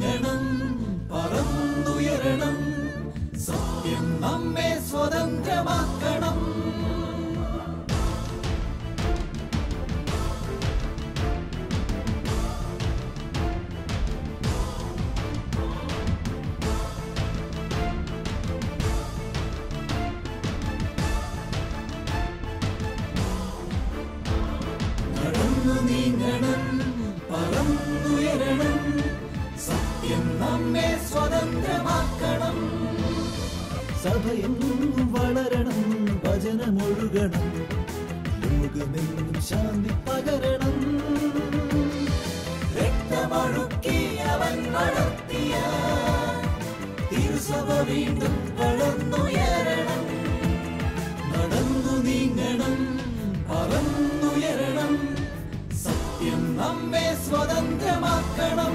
നീങ്ങണം പറന്നുയരണം സത്യം നമ്മെ സ്വതന്ത്രമാക്കണം നടന്നു നീങ്ങണം പറന്നുയരണം സത്യം നമ്മെ സ്വതന്ത്രമാക്കണം സഭയെന്നും വളരണം ഭജനമൊഴുകണം ലോകമെന്നും ശാന്തി പകരണം രക്തമൊഴുക്കി അവൻ വളർത്തിയ തിരുസഭ വീണ്ടും വളർന്നുയരണം നടന്നു നീങ്ങണം പറന്നുയരണം സത്യം നമ്മെ സ്വതന്ത്രമാക്കണം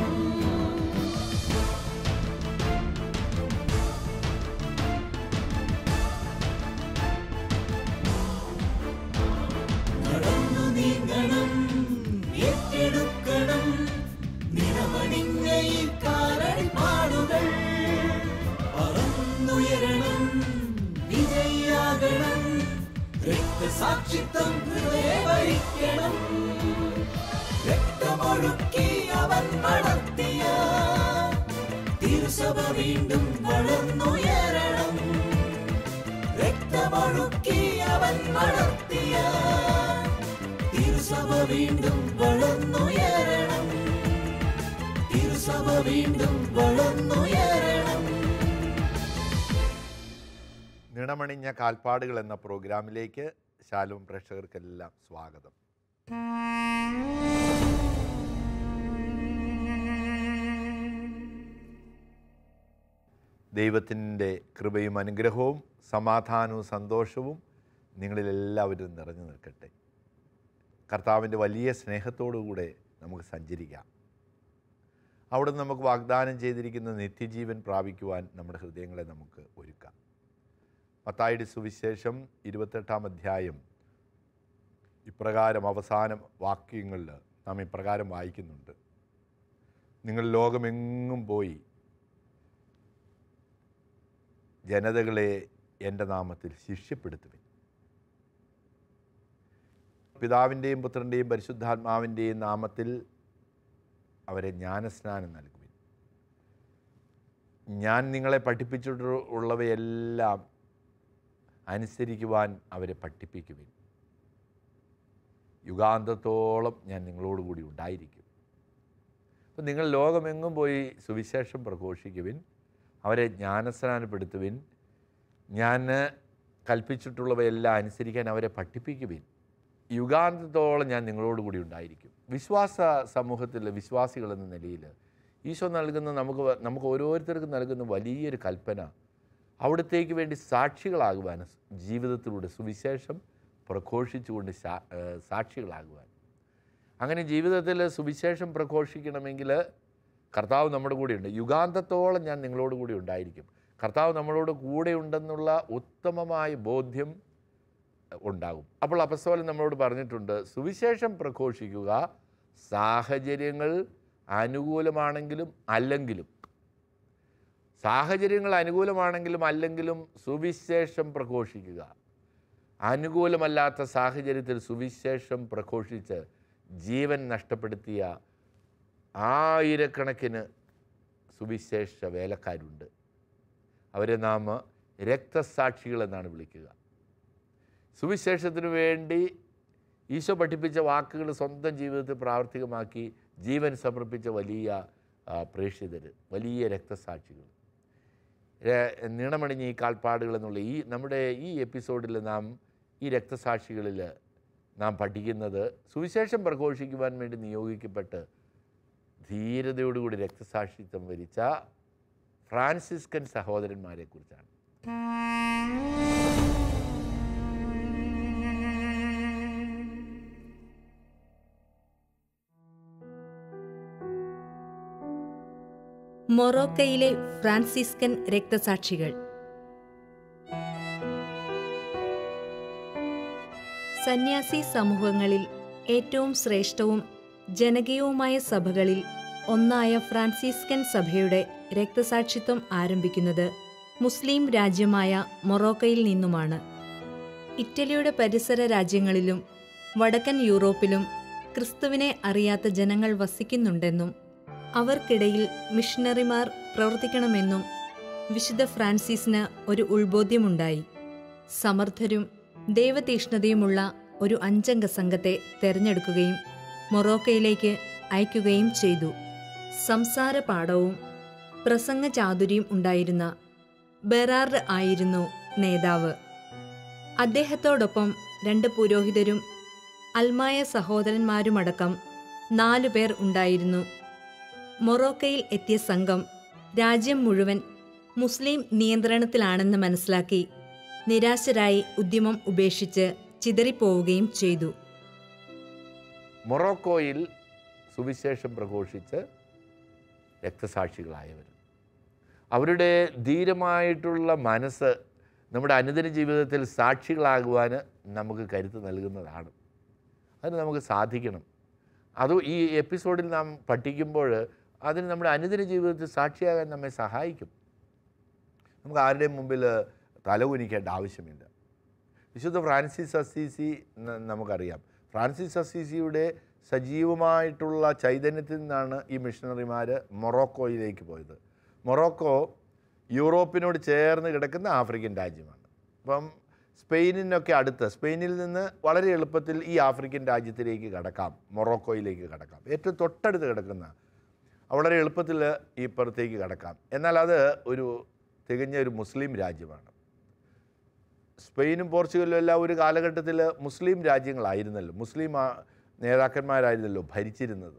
നടന്നു നീങ്ങണം ഏറ്റെടുക്കണം നിറമണിഞ്ഞ ഈ കാലടിപ്പാടുകൾ പറന്നുയരണം വിജയാകണം രക്തസാക്ഷിത്വം ഹൃദയ ഭരിക്കണം രക്തമൊഴുക്കി അവൻ വളർത്തിയ തിരുസഭ വീണ്ടും വളർന്നുയരണം രക്തമൊഴുക്കി അവൻ വളർത്തിയ തിരുസഭ വീണ്ടും വളർന്നുയരണം തിരുസഭ വീണ്ടും വളർന്നുയരണം നിണമണിഞ്ഞ കാൽപ്പാടുകൾ എന്ന പ്രോഗ്രാമിലേക്ക് ശാലും പ്രേക്ഷകർക്കെല്ലാം സ്വാഗതം ദൈവത്തിൻ്റെ കൃപയും അനുഗ്രഹവും സമാധാനവും സന്തോഷവും നിങ്ങളിലെല്ലാവരും നിറഞ്ഞു നിൽക്കട്ടെ കർത്താവിൻ്റെ വലിയ സ്നേഹത്തോടുകൂടെ നമുക്ക് സഞ്ചരിക്കാം അവിടെ നമുക്ക് വാഗ്ദാനം ചെയ്തിരിക്കുന്ന നിത്യജീവൻ പ്രാപിക്കുവാൻ നമ്മുടെ ഹൃദയങ്ങളെ നമുക്ക് ഒരുക്കാം മത്തായിയുടെ സുവിശേഷം ഇരുപത്തെട്ടാം അധ്യായം ഇപ്രകാരം അവസാന വാക്യങ്ങളിൽ നാം ഇപ്രകാരം വായിക്കുന്നുണ്ട് നിങ്ങൾ ലോകമെങ്ങും പോയി ജനതകളെ എൻ്റെ നാമത്തിൽ ശിഷ്യപ്പെടുത്തുവിൻ പിതാവിൻ്റെയും പുത്രൻ്റെയും പരിശുദ്ധാത്മാവിൻ്റെയും നാമത്തിൽ അവരെ ജ്ഞാനസ്നാനം നൽകുവിൻ ഞാൻ നിങ്ങളെ പഠിപ്പിച്ചിട്ടുള്ളവയെല്ലാം അനുസരിക്കുവാൻ അവരെ പഠിപ്പിക്കുവിൻ യുഗാന്തത്തോളം ഞാൻ നിങ്ങളോടുകൂടി ഉണ്ടായിരിക്കും അപ്പം നിങ്ങൾ ലോകമെങ്ങും പോയി സുവിശേഷം പ്രഘോഷിക്കുവിൻ അവരെ ജ്ഞാനസ്നാനപ്പെടുത്തുവിൻ ഞാൻ കൽപ്പിച്ചിട്ടുള്ളവയെല്ലാം അനുസരിക്കാൻ അവരെ പഠിപ്പിക്കുവിൻ യുഗാന്തത്തോളം ഞാൻ നിങ്ങളോടുകൂടി ഉണ്ടായിരിക്കും വിശ്വാസ സമൂഹത്തിൽ വിശ്വാസികൾ എന്ന നിലയിൽ ഈശോ നൽകുന്ന നമുക്ക് വ- നമുക്ക് ഓരോരുത്തർക്കും നൽകുന്ന വലിയൊരു കൽപ്പന അവിടത്തേക്ക് വേണ്ടി സാക്ഷികളാകുവാൻ ജീവിതത്തിലൂടെ സുവിശേഷം പ്രഘോഷിച്ചുകൊണ്ട് സാ- ഏഹ് സാക്ഷികളാകുവാൻ അങ്ങനെ ജീവിതത്തിൽ സുവിശേഷം പ്രഘോഷിക്കണമെങ്കിൽ കർത്താവ് നമ്മുടെ കൂടെയുണ്ട് യുഗാന്തത്തോളം ഞാൻ നിങ്ങളോട് കൂടി ഉണ്ടായിരിക്കും കർത്താവ് നമ്മളോട് കൂടെ ഉണ്ടെന്നുള്ള ഉത്തമമായ ബോധ്യം ഉണ്ടാകും അപ്പോൾ അപസ്തോലൻ നമ്മളോട് പറഞ്ഞിട്ടുണ്ട് സുവിശേഷം പ്രഘോഷിക്കുക സാഹചര്യങ്ങൾ അനുകൂലമാണെങ്കിലും അല്ലെങ്കിലും സാഹചര്യങ്ങൾ അനുകൂലമാണെങ്കിലും അല്ലെങ്കിലും സുവിശേഷം പ്രഘോഷിക്കുക അനുകൂലമല്ലാത്ത സാഹചര്യത്തിൽ സുവിശേഷം പ്രഘോഷിച്ച് ജീവൻ നഷ്ടപ്പെടുത്തിയ ആയിരക്കണക്കിന് സുവിശേഷ വേലക്കാരുണ്ട് അവരെ നാം രക്തസാക്ഷികൾ എന്നാണ് വിളിക്കുക സുവിശേഷത്തിനു വേണ്ടി ഈശോ പഠിപ്പിച്ച വാക്കുകൾ സ്വന്തം ജീവിതത്തിൽ പ്രാവർത്തികമാക്കി ജീവൻ സമർപ്പിച്ച വലിയ ആ, പ്രേക്ഷിതർ വലിയ രക്തസാക്ഷികൾ ര- നീണമണിഞ്ഞ ഈ കാൽപ്പാടുകൾ എന്നുള്ള ഈ നമ്മുടെ ഈ എപ്പിസോഡിൽ നാം ഈ രക്തസാക്ഷികളിൽ നാം പഠിക്കുന്നത് സുവിശേഷം പ്രഘോഷിക്കുവാൻ വേണ്ടി നിയോഗിക്കപ്പെട്ട് ധീരതയോടുകൂടി രക്തസാക്ഷിത്വം വരിച്ച ഫ്രാൻസിസ്കൻ സഹോദരന്മാരെ കുറിച്ചാണ് മൊറോക്കയിലെ ഫ്രാൻസിസ്കൻ രക്തസാക്ഷികൾ സന്യാസി സമൂഹങ്ങളിൽ ഏറ്റവും ശ്രേഷ്ഠവും ജനകീയവുമായ സഭകളിൽ ഒന്നായ ഫ്രാൻസിസ്കൻ സഭയുടെ രക്തസാക്ഷിത്വം ആരംഭിക്കുന്നത് മുസ്ലിം രാജ്യമായ മൊറോക്കയിൽ നിന്നുമാണ് ഇറ്റലിയുടെ പരിസര രാജ്യങ്ങളിലും വടക്കൻ യൂറോപ്പിലും ക്രിസ്തുവിനെ അറിയാത്ത ജനങ്ങൾ വസിക്കുന്നുണ്ടെന്നും അവർക്കിടയിൽ മിഷണറിമാർ പ്രവർത്തിക്കണമെന്നും വിശുദ്ധ ഫ്രാൻസിസിന് ഒരു ഉൾബോധ്യമുണ്ടായി സമർത്ഥരും ദൈവതീഷ്ണതയുമുള്ള ഒരു അഞ്ചംഗ സംഘത്തെ തെരഞ്ഞെടുക്കുകയും മൊറോക്കയിലേക്ക് അയക്കുകയും ചെയ്തു സംസാര പാഠവും പ്രസംഗ ചാതുരിയും ഉണ്ടായിരുന്ന ബെറാർഡ് ആയിരുന്നു നേതാവ് അദ്ദേഹത്തോടൊപ്പം രണ്ട് പുരോഹിതരും അൽമായ സഹോദരന്മാരുമടക്കം നാലു പേർ ഉണ്ടായിരുന്നു മൊറോക്കയിൽ എത്തിയ സംഘം രാജ്യം മുഴുവൻ മുസ്ലിം നിയന്ത്രണത്തിലാണെന്ന് മനസ്സിലാക്കി നിരാശരായി ഉദ്യമം ഉപേക്ഷിച്ച് ചിതറിപ്പോവുകയും ചെയ്തു മൊറോക്കോയിൽ സുവിശേഷം പ്രഘോഷിച്ച് രക്തസാക്ഷികളായവർ അവരുടെ ധീരമായിട്ടുള്ള മനസ്സ് നമ്മുടെ അനുദിന ജീവിതത്തിൽ സാക്ഷികളാകുവാൻ നമുക്ക് കരുത്ത് നൽകുന്നതാണ് അതിന് നമുക്ക് സാധിക്കണം അത് ഈ എപ്പിസോഡിൽ നാം പഠിക്കുമ്പോൾ അതിന് നമ്മുടെ അനുദിന ജീവിതത്തിൽ സാക്ഷിയാകാൻ നമ്മെ സഹായിക്കും നമുക്ക് ആരുടെയും മുമ്പിൽ തലകുനിക്കേണ്ട ആവശ്യമില്ല വിശുദ്ധ ഫ്രാൻസിസ് അസീസി ന- നമുക്കറിയാം ഫ്രാൻസിസ് അസീസിയുടെ സജീവമായിട്ടുള്ള ചൈതന്യത്തിൽ നിന്നാണ് ഈ മിഷണറിമാർ മൊറോക്കോയിലേക്ക് പോയത് മൊറോക്കോ യൂറോപ്പിനോട് ചേർന്ന് കിടക്കുന്ന ആഫ്രിക്കൻ രാജ്യമാണ് അപ്പം സ്പെയിനിനൊക്കെ അടുത്ത് സ്പെയിനിൽ നിന്ന് വളരെ എളുപ്പത്തിൽ ഈ ആഫ്രിക്കൻ രാജ്യത്തിലേക്ക് കടക്കാം മൊറോക്കോയിലേക്ക് കടക്കാം ഏറ്റവും തൊട്ടടുത്ത് കിടക്കുന്ന വളരെ എളുപ്പത്തിൽ ഈ പുറത്തേക്ക് കടക്കാം എന്നാൽ അത് ഒരു തികഞ്ഞ ഒരു മുസ്ലിം രാജ്യമാണ് സ്പെയിനും പോർച്ചുഗലും എല്ലാം ഒരു കാലഘട്ടത്തിൽ മുസ്ലിം രാജ്യങ്ങളായിരുന്നല്ലോ മുസ്ലിം ആ- നേതാക്കന്മാരായിരുന്നല്ലോ ഭരിച്ചിരുന്നത്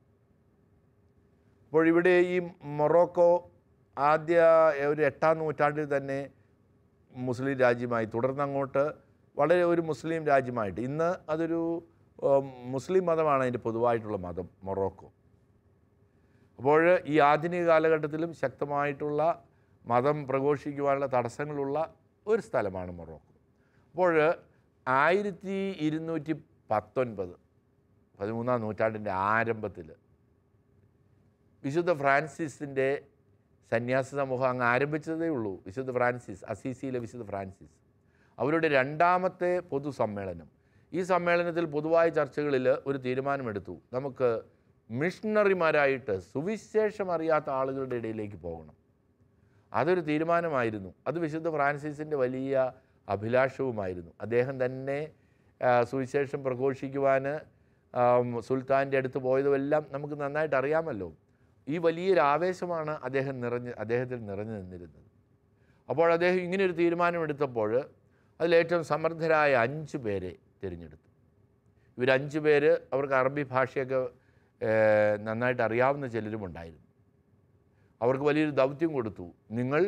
അപ്പോൾ ഇവിടെ ഈ മൊറോക്കോ ആദ്യ ഒരു എട്ടാം നൂറ്റാണ്ടിൽ തന്നെ മുസ്ലിം രാജ്യമായി തുടർന്നങ്ങോട്ട് വളരെ ഒരു മുസ്ലിം രാജ്യമായിട്ട് ഇന്ന് അതൊരു ഉം, മുസ്ലിം മതമാണ് അതിൻ്റെ പൊതുവായിട്ടുള്ള മതം മൊറോക്കോ അപ്പോൾ ഈ ആധുനിക കാലഘട്ടത്തിലും ശക്തമായിട്ടുള്ള മതം പ്രഘോഷിക്കുവാനുള്ള തടസ്സങ്ങളുള്ള ഒരു സ്ഥലമാണ് മൊറോക്കോ അപ്പോൾ ആയിരത്തി ഇരുന്നൂറ്റി പത്തൊൻപത് പതിമൂന്നാം നൂറ്റാണ്ടിൻ്റെ ആരംഭത്തിൽ വിശുദ്ധ ഫ്രാൻസിസിൻ്റെ സന്യാസ സമൂഹം അങ്ങ് ആരംഭിച്ചതേ ഉള്ളൂ വിശുദ്ധ ഫ്രാൻസിസ് അസീസിയിലെ വിശുദ്ധ ഫ്രാൻസിസ് അവരുടെ രണ്ടാമത്തെ പൊതുസമ്മേളനം ഈ സമ്മേളനത്തിൽ പൊതുവായ ചർച്ചകളിൽ ഒരു തീരുമാനമെടുത്തു നമുക്ക് മിഷണറിമാരായിട്ട് സുവിശേഷം അറിയാത്ത ആളുകളുടെ ഇടയിലേക്ക് പോകണം അതൊരു തീരുമാനമായിരുന്നു അത് വിശുദ്ധ ഫ്രാൻസിസിൻ്റെ വലിയ അഭിലാഷവുമായിരുന്നു അദ്ദേഹം തന്നെ ആ, സുവിശേഷം പ്രഘോഷിക്കുവാൻ സുൽത്താൻ്റെ അടുത്ത് പോയതുമെല്ലാം നമുക്ക് നന്നായിട്ട് അറിയാമല്ലോ ഈ വലിയൊരു ആവേശമാണ് അദ്ദേഹം നിറഞ്ഞ് അദ്ദേഹത്തിൽ നിറഞ്ഞു നിന്നിരുന്നത് അപ്പോൾ അദ്ദേഹം ഇങ്ങനെ ഒരു തീരുമാനമെടുത്തപ്പോൾ അതിലേറ്റവും സമർത്ഥരായ അഞ്ച് പേരെ തിരഞ്ഞെടുത്തു ഇവരഞ്ച് പേര് അവർക്ക് അറബി ഭാഷയൊക്കെ ഏഹ്, നന്നായിട്ട് അറിയാവുന്ന ചിലരും ഉണ്ടായിരുന്നു അവർക്ക് വലിയൊരു ദൗത്യം കൊടുത്തു നിങ്ങൾ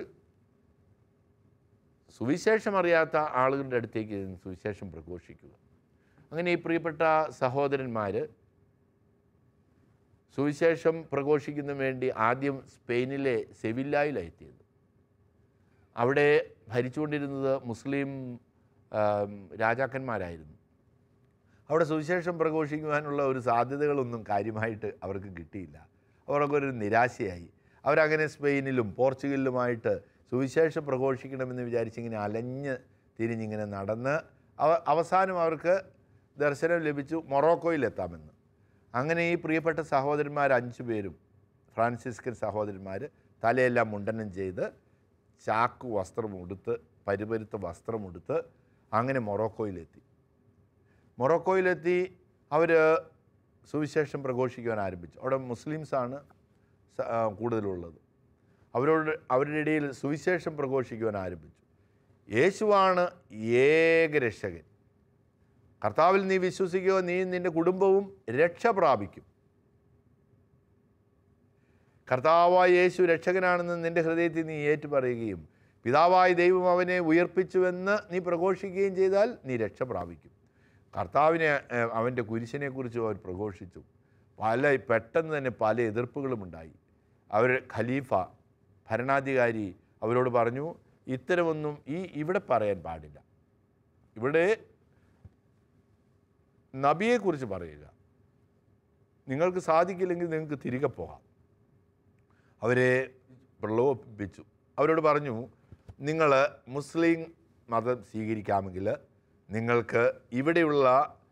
സുവിശേഷം അറിയാത്ത ആളുകളുടെ അടുത്തേക്ക് ചെന്ന് സുവിശേഷം പ്രഘോഷിക്കുക അങ്ങനെ ഈ പ്രിയപ്പെട്ട സഹോദരന്മാർ സുവിശേഷം പ്രഘോഷിക്കുന്നതിന് വേണ്ടി ആദ്യം സ്പെയിനിലെ സെവില്ലായിലാണ് എത്തിയത് അവിടെ ഭരിച്ചുകൊണ്ടിരുന്നത് മുസ്ലിം ആം, രാജാക്കന്മാരായിരുന്നു അവിടെ സുവിശേഷം പ്രഘോഷിക്കുവാനുള്ള ഒരു സാധ്യതകളൊന്നും കാര്യമായിട്ട് അവർക്ക് കിട്ടിയില്ല അവർക്ക് ഒരു നിരാശയായി അവരങ്ങനെ സ്പെയിനിലും പോർച്ചുഗലിലുമായിട്ട് സുവിശേഷം പ്രഘോഷിക്കണമെന്ന് വിചാരിച്ചിങ്ങനെ അലഞ്ഞ് തിരിഞ്ഞിങ്ങനെ നടന്ന് അവ അവസാനം അവർക്ക് ദർശനം ലഭിച്ചു മൊറോക്കോയിലെത്താമെന്ന് അങ്ങനെ ഈ പ്രിയപ്പെട്ട സഹോദരന്മാർ അഞ്ചു പേരും ഫ്രാൻസിസ്കൻ സഹോദരന്മാർ തലയെല്ലാം മുണ്ടനം ചെയ്ത് ചാക്ക് വസ്ത്രം ഉടുത്ത് പരിപരുത്ത വസ്ത്രം ഉടുത്ത് അങ്ങനെ മൊറോക്കോയിലെത്തി മൊറോക്കോയിലെത്തി അവർ സുവിശേഷം പ്രഘോഷിക്കുവാൻ ആരംഭിച്ചു അവിടെ മുസ്ലിംസാണ് സ- ആ, കൂടുതലുള്ളത് അവരോട് അവരുടെ ഇടയിൽ സുവിശേഷം പ്രഘോഷിക്കുവാൻ ആരംഭിച്ചു യേശുവാണ് ഏക രക്ഷകൻ കർത്താവിൽ നീ വിശ്വസിക്കുകയോ നീ നിൻ്റെ കുടുംബവും രക്ഷ പ്രാപിക്കും കർത്താവായ യേശു രക്ഷകനാണെന്ന് നിൻ്റെ ഹൃദയത്തിൽ നീ ഏറ്റുപറയുകയും പിതാവായ ദൈവം അവനെ ഉയർപ്പിച്ചുവെന്ന് നീ പ്രഘോഷിക്കുകയും ചെയ്താൽ നീ രക്ഷ പ്രാപിക്കും കർത്താവിനെ ഏഹ്, അവൻ്റെ കുരിശിനെക്കുറിച്ച് അവർ പ്രഘോഷിച്ചു പല പെട്ടെന്ന് തന്നെ പല എതിർപ്പുകളും ഉണ്ടായി അവർ ഖലീഫ ഭരണാധികാരി അവരോട് പറഞ്ഞു ഇത്തരമൊന്നും ഈ ഇവിടെ പറയാൻ പാടില്ല ഇവിടെ നബിയെക്കുറിച്ച് പറയുക നിങ്ങൾക്ക് സാധിക്കില്ലെങ്കിൽ നിങ്ങൾക്ക് തിരികെ പോകാം അവരെ പ്രലോഭിപ്പിച്ചു അവരോട് പറഞ്ഞു നിങ്ങൾ മുസ്ലിം മതം സ്വീകരിക്കാമെങ്കിൽ നിങ്ങൾക്ക് ഇവിടെയുള്ള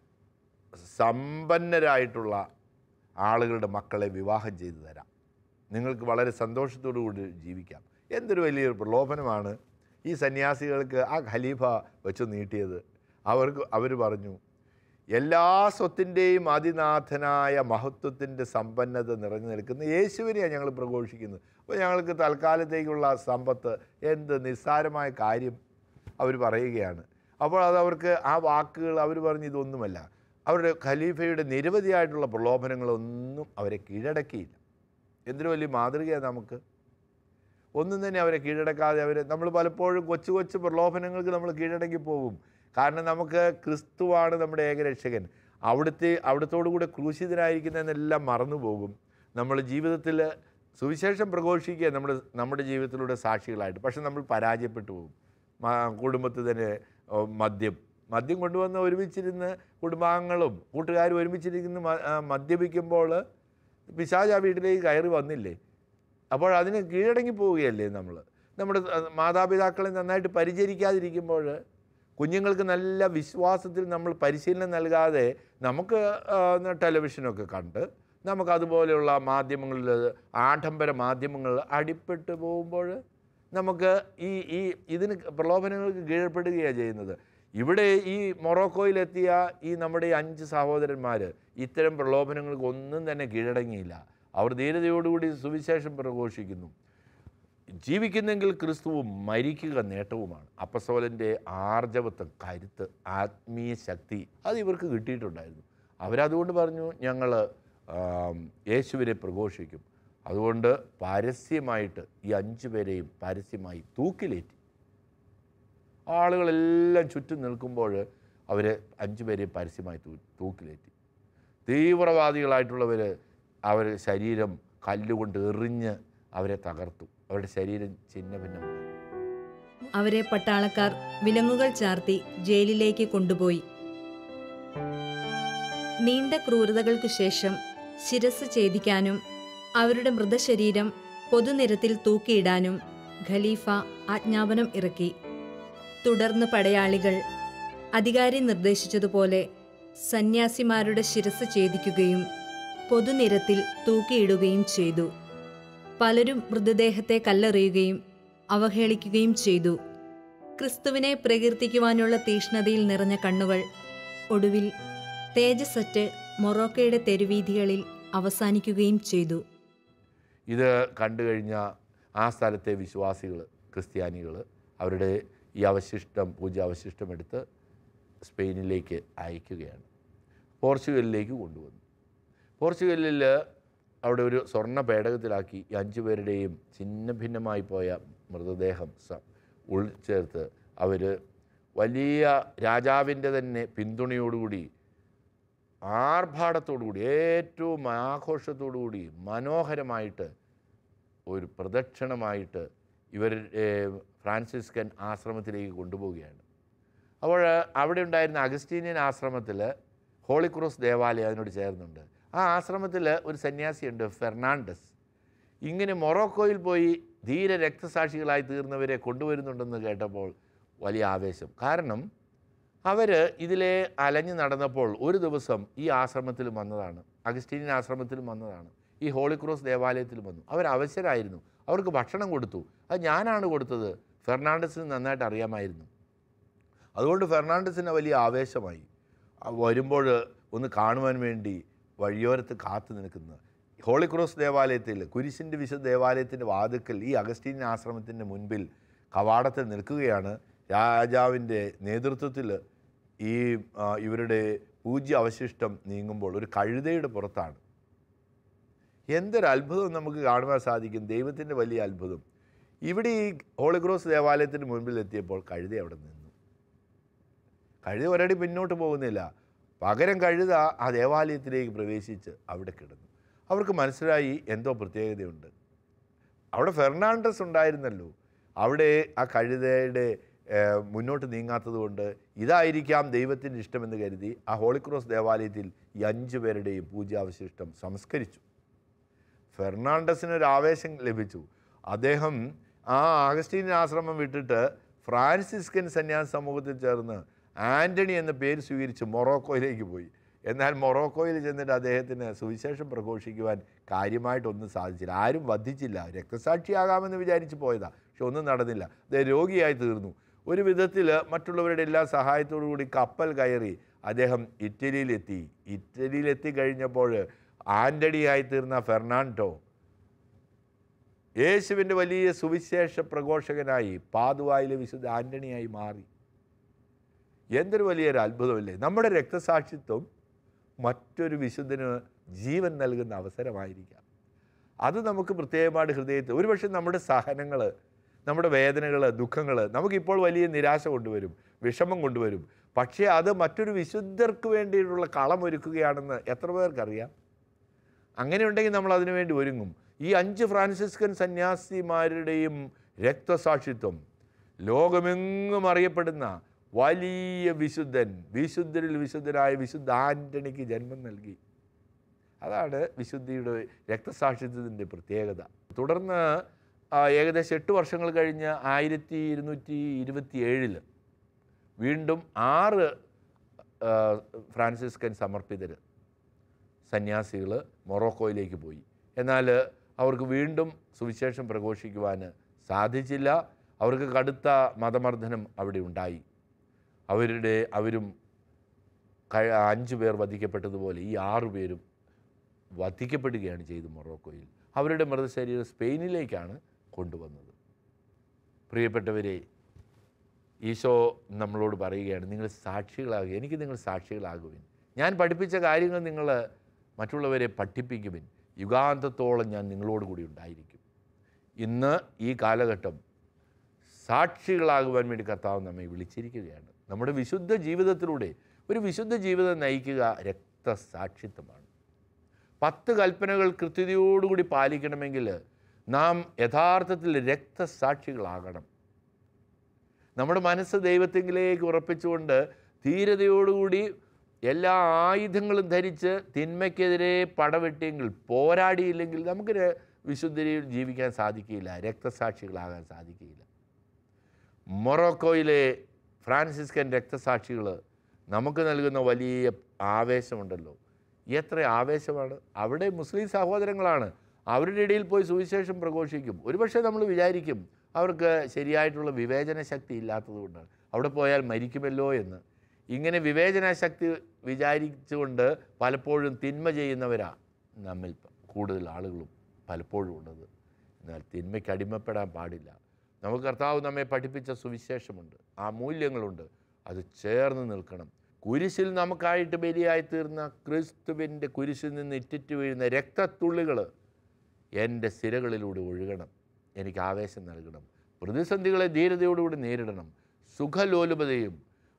സമ്പന്നരായിട്ടുള്ള ആളുകളുടെ മക്കളെ വിവാഹം ചെയ്തു തരാം നിങ്ങൾക്ക് വളരെ സന്തോഷത്തോടു കൂടി ജീവിക്കാം എന്തൊരു വലിയൊരു പ്രലോഭനമാണ് ഈ സന്യാസികൾക്ക് ആ ഖലീഫ വെച്ച് നീട്ടിയത് അവർക്ക് അവർ പറഞ്ഞു എല്ലാ സ്വത്തിൻ്റെയും അതിനാഥനായ മഹത്വത്തിൻ്റെ സമ്പന്നത നിറഞ്ഞു നിൽക്കുന്ന യേശുവിനെയാണ് ഞങ്ങൾ പ്രഘോഷിക്കുന്നത് അപ്പോൾ ഞങ്ങൾക്ക് തൽക്കാലത്തേക്കുള്ള സമ്പത്ത് എന്ത് നിസ്സാരമായ കാര്യം അവർ പറയുകയാണ് അപ്പോൾ അത് അവർക്ക് ആ വാക്കുകൾ അവർ പറഞ്ഞ് ഇതൊന്നുമല്ല അവരുടെ ഖലീഫയുടെ നിരവധിയായിട്ടുള്ള പ്രലോഭനങ്ങളൊന്നും അവരെ കീഴടക്കിയില്ല എന്തൊരു വലിയ മാതൃകയാണ് നമുക്ക് ഒന്നും തന്നെ അവരെ കീഴടക്കാതെ അവർ നമ്മൾ പലപ്പോഴും കൊച്ചു കൊച്ചു പ്രലോഭനങ്ങൾക്ക് നമ്മൾ കീഴടങ്ങി പോകും കാരണം നമുക്ക് ക്രിസ്തുവാണ് നമ്മുടെ ഏകരക്ഷകൻ അവിടുത്തെ അവിടത്തോടു കൂടെ ക്രൂശിതനായിരിക്കുന്നതെന്നെല്ലാം മറന്നു പോകും നമ്മൾ ജീവിതത്തിൽ സുവിശേഷം പ്രഘോഷിക്കുക നമ്മുടെ നമ്മുടെ ജീവിതത്തിലൂടെ സാക്ഷികളായിട്ട് പക്ഷെ നമ്മൾ പരാജയപ്പെട്ടു പോകും മ- കുടുംബത്തിൽ തന്നെ ഓ, മദ്യം മദ്യം കൊണ്ടുവന്ന് ഒരുമിച്ചിരുന്ന് കുടുംബാംഗങ്ങളും കൂട്ടുകാരും ഒരുമിച്ചിരിക്കുന്ന മ- ആ, മദ്യപിക്കുമ്പോൾ പിശാജ് ആ വീട്ടിലേക്ക് കയറി വന്നില്ലേ അപ്പോൾ അതിന് കീഴടങ്ങി പോവുകയല്ലേ നമ്മൾ നമ്മുടെ അഹ്, മാതാപിതാക്കളെ നന്നായിട്ട് പരിചരിക്കാതിരിക്കുമ്പോൾ കുഞ്ഞുങ്ങൾക്ക് നല്ല വിശ്വാസത്തിൽ നമ്മൾ പരിശീലനം നൽകാതെ നമുക്ക് ആ, ടെലിവിഷനൊക്കെ കണ്ട് നമുക്ക് അതുപോലെയുള്ള മാധ്യമങ്ങളിൽ ആഡംബര മാധ്യമങ്ങൾ അടിപ്പെട്ട് പോകുമ്പോൾ നമുക്ക് ഈ ഈ ഇതിന് പ്രലോഭനങ്ങൾക്ക് കീഴ്പ്പെടുകയാണ് ചെയ്യുന്നത് ഇവിടെ ഈ മൊറോക്കോയിലെത്തിയ ഈ നമ്മുടെ ഈ അഞ്ച് സഹോദരന്മാർ ഇത്തരം പ്രലോഭനങ്ങൾക്ക് ഒന്നും തന്നെ കീഴടങ്ങിയില്ല അവർ ധീരതയോടുകൂടി സുവിശേഷം പ്രഘോഷിക്കുന്നു ജീവിക്കുന്നെങ്കിൽ ക്രിസ്തുവും മരിക്കുക നേട്ടവുമാണ് അപ്പസോലൻ്റെ ആർജവത്വം കരുത്ത് ആത്മീയ ശക്തി അത് ഇവർക്ക് കിട്ടിയിട്ടുണ്ടായിരുന്നു അവരതുകൊണ്ട് പറഞ്ഞു ഞങ്ങൾ യേശുവിനെ പ്രഘോഷിക്കും അതുകൊണ്ട് പരസ്യമായിട്ട് ഈ അഞ്ചു പേരെയും പരസ്യമായി തൂക്കിലേറ്റി ആളുകളെല്ലാം ചുറ്റും നിൽക്കുമ്പോൾ അവർ അഞ്ചു പേരെയും പരസ്യമായി തൂ തൂക്കിലേറ്റി തീവ്രവാദികളായിട്ടുള്ളവർ അവർ ശരീരം കല്ലുകൊണ്ട് എറിഞ്ഞ് അവരെ തകർത്തു അവരുടെ ശരീരം ചിന്ന ഭിന്നമായി അവരെ പട്ടാളക്കാർ വിലങ്ങുകൾ ചാർത്തി ജയിലിലേക്ക് കൊണ്ടുപോയി നീണ്ട ക്രൂരതകൾക്കു ശേഷം ശിരസ് ഛേദിക്കാനും അവരുടെ മൃതശരീരം പൊതുനിരത്തിൽ തൂക്കിയിടാനും ഖലീഫ ആജ്ഞാപനം ഇറക്കി തുടർന്ന് പടയാളികൾ അധികാരി നിർദ്ദേശിച്ചതുപോലെ സന്യാസിമാരുടെ ശിരസ് ഛേദിക്കുകയും പൊതുനിരത്തിൽ തൂക്കിയിടുകയും ചെയ്തു പലരും മൃതദേഹത്തെ കല്ലെറിയുകയും അവഹേളിക്കുകയും ചെയ്തു ക്രിസ്തുവിനെ പ്രകീർത്തിക്കുവാനുള്ള തീഷ്ണതയിൽ നിറഞ്ഞ കണ്ണുകൾ ഒടുവിൽ തേജസ്സറ്റ് മൊറോക്കയുടെ തെരുവീഥികളിൽ അവസാനിക്കുകയും ചെയ്തു ഇത് കണ്ടു കഴിഞ്ഞ ആ സ്ഥലത്തെ വിശ്വാസികൾ ക്രിസ്ത്യാനികൾ അവരുടെ ഈ അവശിഷ്ടം പൂജ അവശിഷ്ടം എടുത്ത് സ്പെയിനിലേക്ക് അയക്കുകയാണ് പോർച്ചുഗലിലേക്ക് കൊണ്ടുവന്നു പോർച്ചുഗലിൽ അവിടെ ഒരു സ്വർണ്ണ പേടകത്തിലാക്കി ഈ അഞ്ചു പേരുടെയും ഛിന്ന ഭിന്നമായി പോയ മൃതദേഹം സ ഉൾച്ചേർത്ത് അവർ വലിയ രാജാവിൻ്റെ തന്നെ പിന്തുണയോടുകൂടി ആർഭാടത്തോടുകൂടി ഏറ്റവും ആഘോഷത്തോടുകൂടി മനോഹരമായിട്ട് ഒരു പ്രദക്ഷിണമായിട്ട് ഇവർ ഫ്രാൻസിസ്കൻ ആശ്രമത്തിലേക്ക് കൊണ്ടുപോവുകയാണ് അപ്പോൾ അവിടെ ഉണ്ടായിരുന്ന അഗസ്റ്റീനിയൻ ആശ്രമത്തിൽ ഹോളി ക്രോസ് ദേവാലയം അതിനോട് ചേർന്നുണ്ട് ആ ആശ്രമത്തിൽ ഒരു സന്യാസിയുണ്ട് ഫെർണാണ്ടസ് ഇങ്ങനെ മൊറോക്കോയിൽ പോയി ധീര രക്തസാക്ഷികളായി തീർന്നവരെ കൊണ്ടുവരുന്നുണ്ടെന്ന് കേട്ടപ്പോൾ വലിയ ആവേശം കാരണം അവർ ഇതിലെ അലഞ്ഞു നടന്നപ്പോൾ ഒരു ദിവസം ഈ ആശ്രമത്തിലും വന്നതാണ് അഗസ്റ്റീനിയൻ ആശ്രമത്തിലും വന്നതാണ് ഈ ഹോളി ക്രോസ് ദേവാലയത്തിലും വന്നു അവർ അവശരായിരുന്നു അവർക്ക് ഭക്ഷണം കൊടുത്തു അത് ഞാനാണ് കൊടുത്തത് ഫെർണാണ്ടസിന് നന്നായിട്ട് അറിയാമായിരുന്നു അതുകൊണ്ട് ഫെർണാണ്ടസിന് വലിയ ആവേശമായി ആ വരുമ്പോൾ ഒന്ന് കാണുവാൻ വേണ്ടി വഴിയോരത്ത് കാത്തു നിൽക്കുന്ന ഹോളി ക്രോസ് ദേവാലയത്തിൽ കുരിശിൻ്റെ വിശുദ്ധ ദേവാലയത്തിൻ്റെ വാതുക്കൽ ഈ അഗസ്റ്റീൻ ആശ്രമത്തിൻ്റെ മുൻപിൽ കവാടത്തിൽ നിൽക്കുകയാണ് രാജാവിൻ്റെ നേതൃത്വത്തിൽ ഈ ആ, ഇവരുടെ പൂജ്യ അവശിഷ്ടം നീങ്ങുമ്പോൾ ഒരു കഴുതയുടെ പുറത്താണ് എന്തൊരു അത്ഭുതം നമുക്ക് കാണുവാൻ സാധിക്കും ദൈവത്തിൻ്റെ വലിയ അത്ഭുതം ഇവിടെ ഈ ഹോളി ക്രോസ് ദേവാലയത്തിന് മുൻപിൽ എത്തിയപ്പോൾ കഴുത അവിടെ നിന്നു കഴുത ഒരടി പിന്നോട്ട് പോകുന്നില്ല പകരം കഴുത ആ ദേവാലയത്തിലേക്ക് പ്രവേശിച്ച് അവിടെ കിടന്നു അവർക്ക് മനസ്സിലായി എന്തോ പ്രത്യേകതയുണ്ട് അവിടെ ഫെർണാണ്ടസ് ഉണ്ടായിരുന്നല്ലോ അവിടെ ആ കഴുതയുടെ ഏഹ്, മുന്നോട്ട് നീങ്ങാത്തത് കൊണ്ട് ഇതായിരിക്കാം ദൈവത്തിൻ്റെ ഇഷ്ടമെന്ന് കരുതി ആ ഹോളിക്രോസ് ദേവാലയത്തിൽ ഈ അഞ്ചു പേരുടെയും പൂജാവശിഷ്ടം സംസ്കരിച്ചു ഫെർണാണ്ടസിന് ഒരു ആവേശം ലഭിച്ചു അദ്ദേഹം ആ അഗസ്റ്റീൻ ആശ്രമം വിട്ടിട്ട് ഫ്രാൻസിസ്കൻ സന്യാസ സമൂഹത്തിൽ ചേർന്ന് ആൻ്റണി എന്ന പേര് സ്വീകരിച്ച് മൊറോക്കോയിലേക്ക് പോയി എന്നാൽ മൊറോക്കോയിൽ ചെന്നിട്ട് അദ്ദേഹത്തിന് സുവിശേഷം പ്രഘോഷിക്കുവാൻ കാര്യമായിട്ടൊന്നും സാധിച്ചില്ല ആരും വധിച്ചില്ല രക്തസാക്ഷിയാകാമെന്ന് വിചാരിച്ച് പോയതാ പക്ഷെ ഒന്നും നടന്നില്ല അദ്ദേഹം രോഗിയായി തീർന്നു ഒരു വിധത്തിൽ മറ്റുള്ളവരുടെ എല്ലാ സഹായത്തോടു കൂടി കപ്പൽ കയറി അദ്ദേഹം ഇറ്റലിയിലെത്തി ഇറ്റലിയിലെത്തി കഴിഞ്ഞപ്പോൾ ആൻ്റണിയായി തീർന്ന ഫെർണാണ്ടോ യേശുവിൻ്റെ വലിയ സുവിശേഷ പ്രഘോഷകനായി പാതുവായിലെ വിശുദ്ധ ആൻ്റണിയായി മാറി എന്തൊരു വലിയൊരു അത്ഭുതമല്ലേ നമ്മുടെ രക്തസാക്ഷിത്വം മറ്റൊരു വിശുദ്ധന് ജീവൻ നൽകുന്ന അവസരമായിരിക്കാം അത് നമുക്ക് പ്രത്യേകമായിട്ട് ഹൃദയത്തിൽ ഒരുപക്ഷെ നമ്മുടെ സഹനങ്ങൾ നമ്മുടെ വേദനകൾ ദുഃഖങ്ങൾ നമുക്കിപ്പോൾ വലിയ നിരാശ കൊണ്ടുവരും വിഷമം കൊണ്ടുവരും പക്ഷേ അത് മറ്റൊരു വിശുദ്ധർക്ക് വേണ്ടിയിട്ടുള്ള കളമൊരുക്കുകയാണെന്ന് എത്ര പേർക്കറിയാം അങ്ങനെ ഉണ്ടെങ്കിൽ നമ്മൾ അതിനു വേണ്ടി ഒരുങ്ങും ഈ അഞ്ച് ഫ്രാൻസിസ്കൻ സന്യാസിമാരുടെയും രക്തസാക്ഷിത്വം ലോകമെങ്ങും അറിയപ്പെടുന്ന വലിയ വിശുദ്ധൻ വിശുദ്ധരിൽ വിശുദ്ധനായ വിശുദ്ധ ആൻ്റണിക്ക് ജന്മം നൽകി അതാണ് വിശുദ്ധിയുടെ രക്തസാക്ഷിത്വത്തിൻ്റെ പ്രത്യേകത തുടർന്ന് ആ, ഏകദേശം എട്ട് വർഷങ്ങൾ കഴിഞ്ഞ് ആയിരത്തി ഇരുന്നൂറ്റി ഇരുപത്തി ഏഴിൽ വീണ്ടും ആറ് ആ, ഫ്രാൻസിസ്കൻ സമർപ്പിതർ സന്യാസികൾ മൊറോക്കോയിലേക്ക് പോയി എന്നാൽ അവർക്ക് വീണ്ടും സുവിശേഷം പ്രഘോഷിക്കുവാൻ സാധിച്ചില്ല അവർക്ക് കടുത്ത മതമർദ്ദനം അവിടെ ഉണ്ടായി അവരുടെ അവരും കഴി അഞ്ചു പേർ വധിക്കപ്പെട്ടതുപോലെ ഈ ആറു പേരും വധിക്കപ്പെടുകയാണ് ചെയ്തത് മൊറോക്കോയിൽ അവരുടെ മൃതശരീരം സ്പെയിനിലേക്കാണ് കൊണ്ടുവന്നത് പ്രിയപ്പെട്ടവരെ ഈശോ നമ്മളോട് പറയുകയാണ് നിങ്ങൾ സാക്ഷികളാകുക എനിക്ക് നിങ്ങൾ സാക്ഷികളാകുവിൻ ഞാൻ പഠിപ്പിച്ച കാര്യങ്ങൾ നിങ്ങൾ മറ്റുള്ളവരെ പഠിപ്പിക്കുവിൻ യുഗാന്തത്തോളം ഞാൻ നിങ്ങളോട് കൂടി ഉണ്ടായിരിക്കും ഇന്ന് ഈ കാലഘട്ടം സാക്ഷികളാകുവാൻ വേണ്ടി കർത്താവ് നമ്മെ വിളിച്ചിരിക്കുകയാണ് നമ്മുടെ വിശുദ്ധ ജീവിതത്തിലൂടെ ഒരു വിശുദ്ധ ജീവിതം നയിക്കുക രക്തസാക്ഷിത്വമാണ് പത്ത് കൽപ്പനകൾ കൃത്യതയോടുകൂടി പാലിക്കണമെങ്കിൽ നാം യഥാർത്ഥത്തിൽ രക്തസാക്ഷികളാകണം നമ്മുടെ മനസ്സ് ദൈവത്തെങ്കിലേക്ക് ഉറപ്പിച്ചുകൊണ്ട് ധീരതയോടുകൂടി എല്ലാ ആയുധങ്ങളും ധരിച്ച് തിന്മയ്ക്കെതിരെ പടവെട്ടിയെങ്കിൽ പോരാടിയില്ലെങ്കിൽ നമുക്ക് ര- വിശുദ്ധരിയിൽ ജീവിക്കാൻ സാധിക്കില്ല രക്തസാക്ഷികളാകാൻ സാധിക്കില്ല മൊറോക്കോയിലെ ഫ്രാൻസിസ്കൻ രക്തസാക്ഷികൾ നമുക്ക് നൽകുന്ന വലിയ ആവേശമുണ്ടല്ലോ എത്ര ആവേശമാണ് അവിടെ മുസ്ലിം സഹോദരങ്ങളാണ് അവരുടെ ഇടയിൽ പോയി സുവിശേഷം പ്രഘോഷിക്കും ഒരുപക്ഷെ നമ്മൾ വിചാരിക്കും അവർക്ക് ശരിയായിട്ടുള്ള വിവേചന ശക്തി ഇല്ലാത്തതുകൊണ്ടാണ് അവിടെ പോയാൽ മരിക്കുമല്ലോ എന്ന് ഇങ്ങനെ വിവേചന ശക്തി വിചാരിച്ചുകൊണ്ട് പലപ്പോഴും തിന്മ ചെയ്യുന്നവരാ നമ്മിൽ പ- കൂടുതൽ ആളുകളും പലപ്പോഴും ഉള്ളത് എന്നാൽ തിന്മയ്ക്ക് അടിമപ്പെടാൻ പാടില്ല നമുക്ക് കർത്താവ് നമ്മെ പഠിപ്പിച്ച സുവിശേഷമുണ്ട് ആ മൂല്യങ്ങളുണ്ട് അത് ചേർന്ന് നിൽക്കണം കുരിശിൽ നമുക്കായിട്ട് ബലിയായി തീർന്ന ക്രിസ്തുവിൻ്റെ കുരിശിൽ നിന്ന് ഇറ്റിറ്റ് വീഴുന്ന രക്തത്തുള്ളികൾ എൻ്റെ സിരകളിലൂടെ ഒഴുകണം എനിക്ക് ആവേശം നൽകണം പ്രതിസന്ധികളെ ധീരതയോടുകൂടി നേരിടണം സുഖലോലുപതയും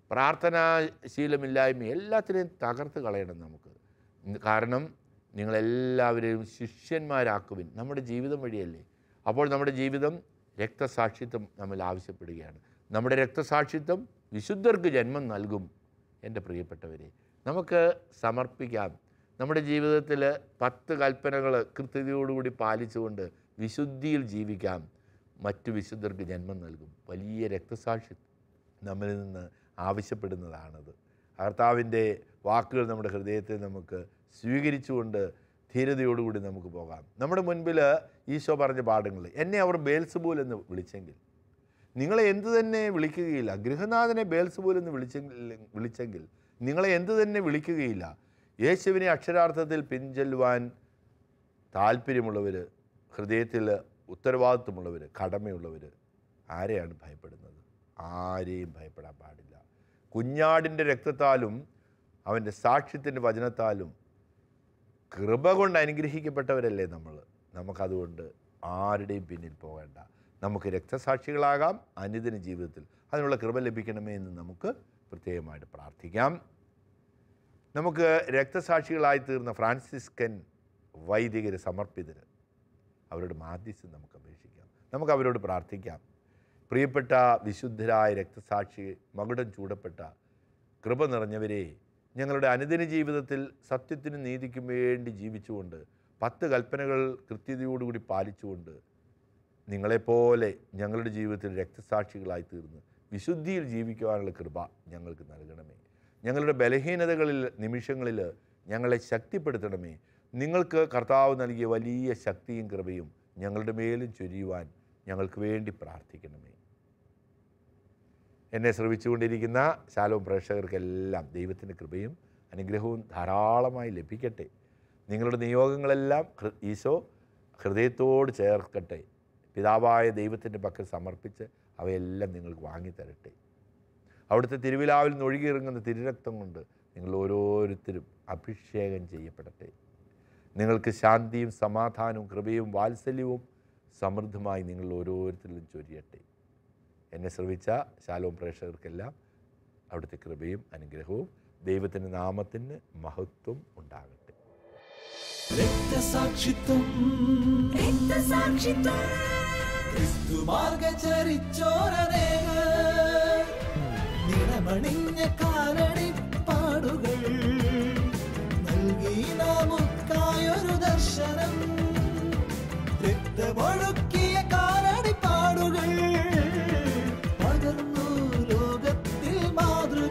പ്രാർത്ഥനാശീലമില്ലായ്മയും എല്ലാത്തിനെയും തകർത്ത് കളയണം നമുക്ക് ഇന്ന് കാരണം നിങ്ങളെല്ലാവരെയും ശിഷ്യന്മാരാക്കുവിൻ നമ്മുടെ ജീവിതം വഴിയല്ലേ അപ്പോൾ നമ്മുടെ ജീവിതം രക്തസാക്ഷിത്വം നമ്മൾ ആവശ്യപ്പെടുകയാണ് നമ്മുടെ രക്തസാക്ഷിത്വം വിശുദ്ധർക്ക് ജന്മം നൽകും എൻ്റെ പ്രിയപ്പെട്ടവരെ നമുക്ക് സമർപ്പിക്കാം നമ്മുടെ ജീവിതത്തിൽ പത്ത് കൽപ്പനകൾ കൃത്യതയോടുകൂടി പാലിച്ചുകൊണ്ട് വിശുദ്ധിയിൽ ജീവിക്കാം മറ്റു വിശുദ്ധർക്ക് ജന്മം നൽകും വലിയ രക്തസാക്ഷിത്വം നമ്മളിൽ നിന്ന് ആവശ്യപ്പെടുന്നതാണത് കർത്താവിൻ്റെ വാക്കുകൾ നമ്മുടെ ഹൃദയത്തെ നമുക്ക് സ്വീകരിച്ചുകൊണ്ട് ധീരതയോടുകൂടി നമുക്ക് പോകാം നമ്മുടെ മുൻപിൽ ഈശോ പറഞ്ഞ പാഠങ്ങൾ എന്നെ അവർ ബേൽസുബൂൽ എന്ന് വിളിച്ചെങ്കിൽ നിങ്ങളെ എന്തു തന്നെ വിളിക്കുകയില്ല ഗൃഹനാഥനെ ബേൽസുബൂൽ എന്ന് വിളിച്ചെങ്കിൽ വിളിച്ചെങ്കിൽ നിങ്ങളെ എന്തു തന്നെ വിളിക്കുകയില്ല യേശുവിനെ അക്ഷരാർത്ഥത്തിൽ പിൻചെല്ലുവാൻ താല്പര്യമുള്ളവർ ഹൃദയത്തിൽ ഉത്തരവാദിത്വമുള്ളവർ കടമയുള്ളവർ ആരെയാണ് ഭയപ്പെടുന്നത് ആരെയും ഭയപ്പെടാൻ പാടില്ല കുഞ്ഞാടിൻ്റെ രക്തത്താലും അവൻ്റെ സാക്ഷ്യത്തിൻ്റെ വചനത്താലും കൃപ കൊണ്ട് അനുഗ്രഹിക്കപ്പെട്ടവരല്ലേ നമ്മൾ നമുക്കതുകൊണ്ട് ആരുടെയും പിന്നിൽ പോകേണ്ട നമുക്ക് രക്തസാക്ഷികളാകാം അനുദിന ജീവിതത്തിൽ അതിനുള്ള കൃപ ലഭിക്കണമേ എന്ന് നമുക്ക് പ്രത്യേകമായിട്ട് പ്രാർത്ഥിക്കാം നമുക്ക് രക്തസാക്ഷികളായി തീർന്ന ഫ്രാൻസിസ്കൻ വൈദികർ സമർപ്പിതർ അവരുടെ മാധ്യസ്ഥം നമുക്ക് അപേക്ഷിക്കാം നമുക്ക് അവരോട് പ്രാർത്ഥിക്കാം പ്രിയപ്പെട്ട വിശുദ്ധരായ രക്തസാക്ഷി മകുടം ചൂടപ്പെട്ട കൃപ നിറഞ്ഞവരെ ഞങ്ങളുടെ അനുദിന ജീവിതത്തിൽ സത്യത്തിനും നീതിക്കും വേണ്ടി ജീവിച്ചുകൊണ്ട് പത്ത് കൽപ്പനകൾ കൃത്യതയോടുകൂടി പാലിച്ചുകൊണ്ട് നിങ്ങളെപ്പോലെ ഞങ്ങളുടെ ജീവിതത്തിൽ രക്തസാക്ഷികളായി തീർന്ന് വിശുദ്ധിയിൽ ജീവിക്കുവാനുള്ള കൃപ ഞങ്ങൾക്ക് നൽകണമേ ഞങ്ങളുടെ ബലഹീനതകളിൽ നിമിഷങ്ങളിൽ ഞങ്ങളെ ശക്തിപ്പെടുത്തണമേ നിങ്ങൾക്ക് കർത്താവ് നൽകിയ വലിയ ശക്തിയും കൃപയും ഞങ്ങളുടെ മേലും ചൊരിയുവാൻ ഞങ്ങൾക്ക് വേണ്ടി പ്രാർത്ഥിക്കണമേ എന്നെ ശ്രമിച്ചുകൊണ്ടിരിക്കുന്ന ശാലവും പ്രേക്ഷകർക്കെല്ലാം ദൈവത്തിൻ്റെ കൃപയും അനുഗ്രഹവും ധാരാളമായി ലഭിക്കട്ടെ നിങ്ങളുടെ നിയോഗങ്ങളെല്ലാം ഹൃ- ഈശോ ഹൃദയത്തോട് ചേർക്കട്ടെ പിതാവായ ദൈവത്തിൻ്റെ പക്കൽ സമർപ്പിച്ച് അവയെല്ലാം നിങ്ങൾക്ക് വാങ്ങിത്തരട്ടെ അവിടുത്തെ തിരുവിലാവിൽ നിന്ന് ഒഴുകിയിറങ്ങുന്ന തിരുരക്തം കൊണ്ട് നിങ്ങൾ ഓരോരുത്തരും അഭിഷേകം ചെയ്യപ്പെടട്ടെ നിങ്ങൾക്ക് ശാന്തിയും സമാധാനവും കൃപയും വാത്സല്യവും സമൃദ്ധമായി നിങ്ങൾ ഓരോരുത്തരിലും ചൊരിയട്ടെ എന്നെ ശ്രവിച്ച ശാലോം പ്രേക്ഷകർക്കെല്ലാം അവിടുത്തെ കൃപയും അനുഗ്രഹവും ദൈവത്തിൻ്റെ നാമത്തിന് മഹത്വം ഉണ്ടാകട്ടെ രക്തസാക്ഷിത്വം രക്തസാക്ഷിത്വം ക്രിസ്തുമാർഗചരിച്ചോരനേക നിണമണിഞ്ഞ കാലടിപ്പാടുകൾ നൽകി നമുക്കായൊരു ദർശനം രക്തമൊഴുക്കിയ കാലടിപ്പാടുകൾ പകർന്നു ലോകത്തിൽ മാതൃക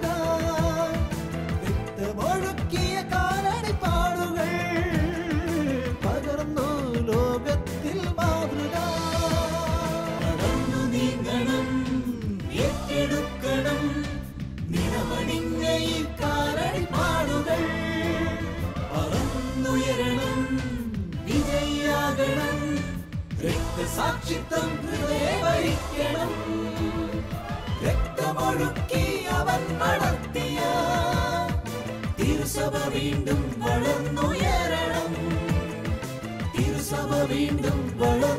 രക്തമൊഴുക്കിയ കാലടിപ്പാടുകൾ പകർന്നു ലോകത്തിൽ മാതൃക നടന്നു നീങ്ങണം ഏറ്റെടുക്കണം നിറമണിഞ്ഞ ഈ കാലടിപ്പാടുകൾ പറന്നുയരണം വിജയാകണം രക്തസാക്ഷിത്വം ഹൃദയ ഭരിക്കണം രക്തമൊഴുക്കി അവൻ നടത്തിയ തിരുസഭ വീണ്ടും വളർന്നുയരണം തിരുസഭ വീണ്ടും വളർന്നു